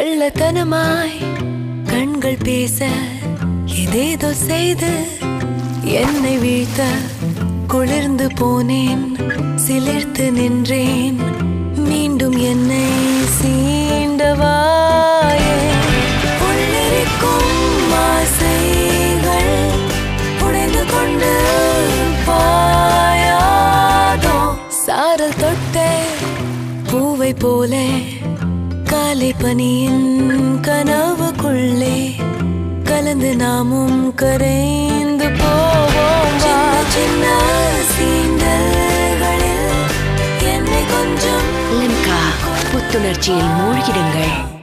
கள்ளத்தனமாய் கண்கள் பேச ஏதேதோ செய்து என்னை வீழ்த்த குளிர்ந்து போனேன் சிலிர்த்து நின்றேன் மீண்டும் என்னை சீண்டவாயே உள்ளிருக்கும் ஆசைகள் உடைந்து கொண்டு பாயாதோ சாரல் தொட்டே பூவை போல காலை பனியின் கனவுக்குள்ளே கலந்து நாமும் கரைந்து போவோம் சின்ன சின்ன சீண்டல்களில் என்னை கொஞ்சம் லிம்கா புத்துணர்ச்சியில் மூழ்கிடுங்கள்